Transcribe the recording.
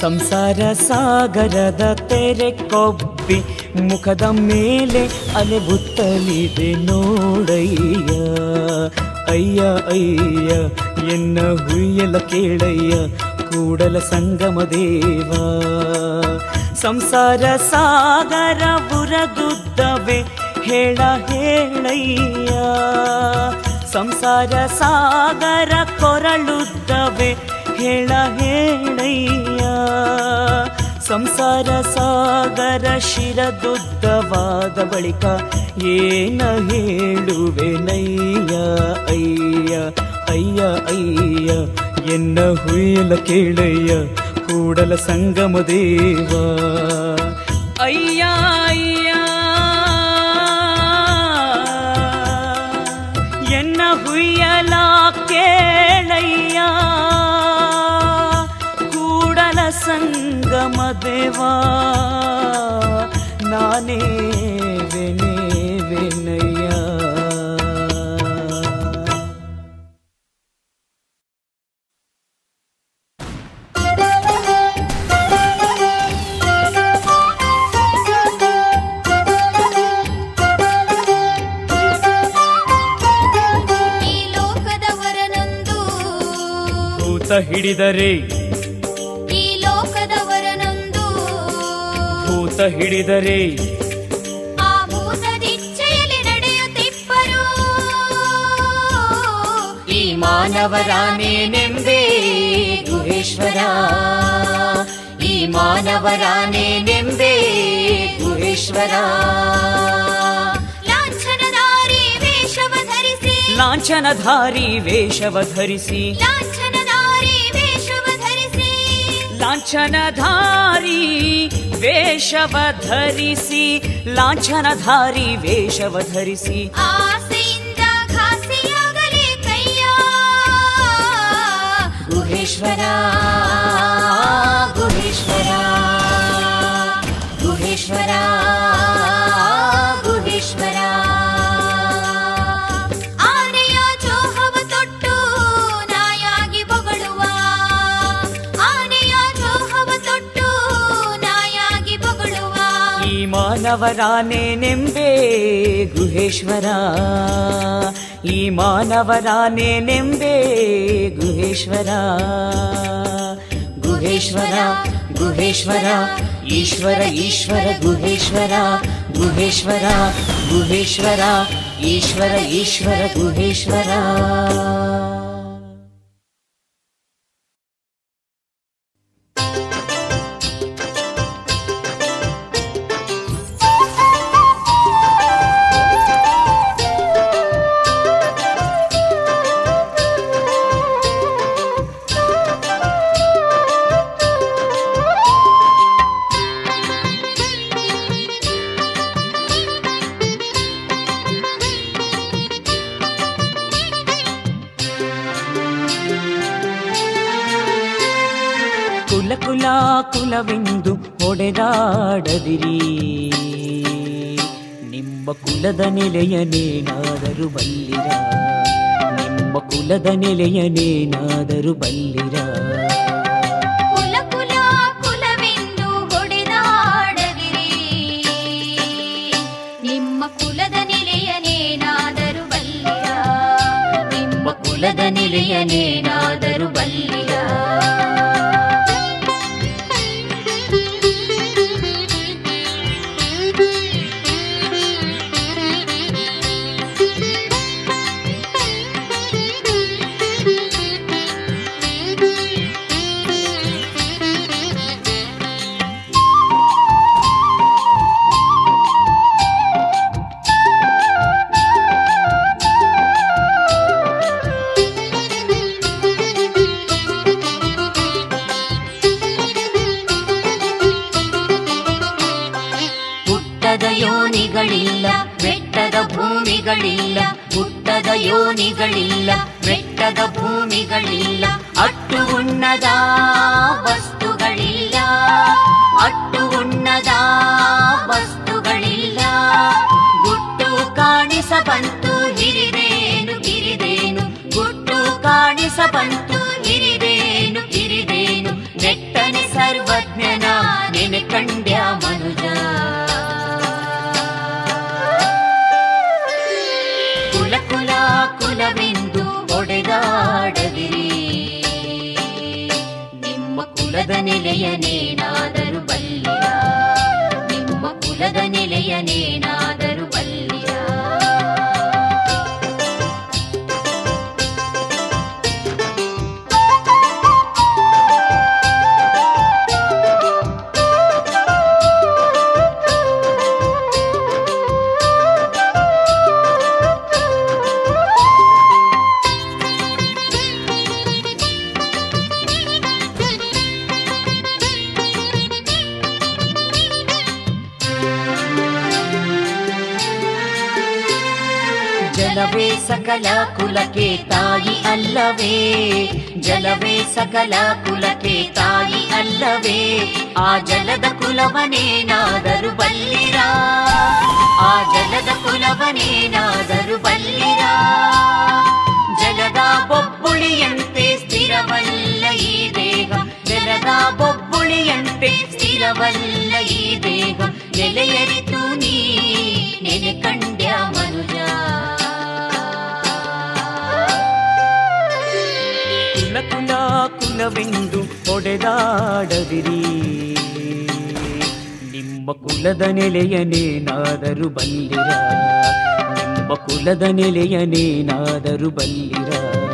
ಸಂಸಾರ ಸಾಗರದ ತೆರೆ ಕೊಬ್ಬಿ ಮುಖದ ಮೇಲೆ ಅಲೆ ಬುತ್ತಲಿದೆ ನೋಡಯ್ಯ ಅಯ್ಯ ಅಯ್ಯ ಎನ್ನ ಹುಯ್ಯಲ ಕೇಳಯ್ಯ ಕೂಡಲ ಸಂಗಮ ದೇವ ಸಂಸಾರ ಸಾಗರ ಬುರದುದ್ದವೆ ಹೇಳ ಹೇಳಯ್ಯ ಸಂಸಾರ ಸಾಗರ ಕೊರಳುದ್ದವೆ ಹೇಳ ಹೇಳಯ್ಯ ಸಂಸಾರ ಸಾಗರ ಶಿರದುದ್ದವಾದ ಬಳಿಕ ಏನ ಹೇಳುವೆ ನಯ್ಯ ಅಯ್ಯ ಅಯ್ಯ ಅಯ್ಯ ಎನ್ನ ಹುಯ್ಯಲ ಕೇಳಯ್ಯ ಕೂಡಲ ಸಂಗಮ ದೇವ ಅಯ್ಯ ಅಯ್ಯ ಎನ್ನ ಹುಯ್ಯಲ ಕೇಳಯ್ಯ ಕೂಡಲ ಸಂಗಮ ದೇವಾ ನಾನೇ ವೆನೆ ವೆನಯ್ಯ ಈ ಲೋಕದವರನೊಂದು ಭೂತ ಹಿಡಿದರೆ ಈ ಲೋಕದವರನೊಂದು ಭೂತ ಹಿಡಿದರೆ ಆ ಭೂತದಿಚ್ಛೆಯಲ್ಲಿ ನಡೆಯುತ್ತಿಪ್ಪರು ಈ ಮಾನವರಾನೇನೆಂಬೆ ಗುಹೇಶ್ವರ ಈ ಮಾನವರಾನೇನೆಂಬೆ ಗುಹೇಶ್ವರ ಲಾಂಛನಧಾರಿ ವೇಷವ ಧರಿಸಿ ಲಾಂಛನಧಾರಿ ವೇಷವ ಧರಿಸಿ ಲಾಂಛನಧಾರಿ ವೇಷವ ಧರಿಸಿ ಲಾಂಛನಧಾರಿ ವೇಷವ ಧರಿಸಿ ಲಾಂಛನಧಾರಿ ವೇಷವ ಧರಿಸಿ ಆಸೆಯಿಂದ ಘಾಸಿಯಾಗಲಿ ಕೈಯ ಗುಹೇಶ್ವರ ಗುಹೇಶ್ವರ ಗುಹೇಶ್ವರ ಗುಹೇಶ್ವರ ಆನೆಯ ಚೋಹವ ತೊಟ್ಟು ನಾಯಾಗಿ ಬೊಗಳುವ ಆನೆಯ ಚೋಹವ ತೊಟ್ಟು ನಾಯಾಗಿ ಬೊಗಳುವ ಈ ಮಾನವರಾನೇನೆಂಬೆ ಗುಹೇಶ್ವರ ಈ ಮಾನವರಾನೇನೆಂಬೆ ಗುಹೇಶ್ವರ ಗುಹೇಶ್ವರ ಗುಹೇಶ್ವರ ಈಶ್ವರ ಈಶ್ವರ ಗುಹೇಶ್ವರ ಗುಹೇಶ್ವರ ಗುಹೇಶ್ವರ ಈಶ್ವರ ಈಶ್ವರ ಗುಹೇಶ್ವರ ಕುಲ ಕುಲ ಕುಲವೆಂದು ಹೊಡೆದಾಡದಿರಿ ನಿಮ್ಮ ಕುಲದ ನೆಲೆಯನೇನಾದರೂ ಬಲ್ಲಿರ ನಿಮ್ಮ ಕುಲದ ನೆಲೆಯನೇನಾದರೂ ಬಲ್ಲಿರ ಕುಲ ಕುಲ ಕುಲವೆಂದು ಹೊಡೆದಾಡದಿರಿ ನಿಮ್ಮ ಕುಲದ ನೆಲೆಯನೇನಾದರೂ ಬಲ್ಲಿರ ನಿಮ್ಮ ಕುಲದ ನೆಲೆಯನೇನಾದರೂ ಬಲ್ಲಿರ ಹುಟ್ಟದ ಯೋನಿಗಳಿಲ್ಲ ಬೆಟ್ಟದ ಭೂಮಿಗಳಿಲ್ಲ ಹುಟ್ಟದ ಯೋನಿಗಳಿಲ್ಲ ಬೆಟ್ಟದ ಭೂಮಿಗಳಿಲ್ಲ ಅಟ್ಟು ಉಣ್ಣದ ವಸ್ತುಗಳಿಲ್ಲ ಅಟ್ಟು ಉಣ್ಣದ ವಸ್ತುಗಳಿಲ್ಲ ಗುಟ್ಟು ಕಾಣಿಸ ಬಂತು ಹಿರಿದೇನು ಕಿರಿದೇನು ಗುಟ್ಟು ಕಾಣಿಸ ಬಂತು ಹಿರಿದೇನು ಕಿರಿದೇನು ನೆಟ್ಟನೆ ಸರ್ವ ಕುಲದ ನೆಲೆಯನೇನಾದರೂ ಬಲ್ಲಿರ ಜಲವೇ ಸಕಲ ಕುಲಕ್ಕೆ ತಾಯಿ ಅಲ್ಲವೇ ಜಲವೇ ಸಕಲ ಕುಲಕ್ಕೆ ತಾಯಿ ಅಲ್ಲವೇ ಆ ಜಲದ ಕುಲವನೇನಾದರೂ ಬಲ್ಲಿರ ಆ ಜಲದ ಕುಲವನೇನಾದರೂ ಬಲ್ಲಿರ ಜಲದ ಬೊಬ್ಬುಳಿಯಂತೆ ಸ್ಥಿರವಲ್ಲ ಈ ದೇಹ ಜಲದ ಬೊಬ್ಬುಳಿಯಂತೆ ಸ್ಥಿರವಲ್ಲ ಈ ದೇಹ ನೆಲೆಯರಿತು ನೀ ನೆನೆ ಕಂಡ್ಯ ಮನುಜ ಕುಲ ಕುಲ ಕುಲವೆಂದು ಹೊಡೆದಾಡದಿರಿ ನಿಮ್ಮ ಕುಲದ ನೆಲೆಯನೇನಾದರೂ ಬಲ್ಲಿರ ನಿಮ್ಮ ಕುಲದ ನೆಲೆಯನೇನಾದರೂ ಬಲ್ಲಿರ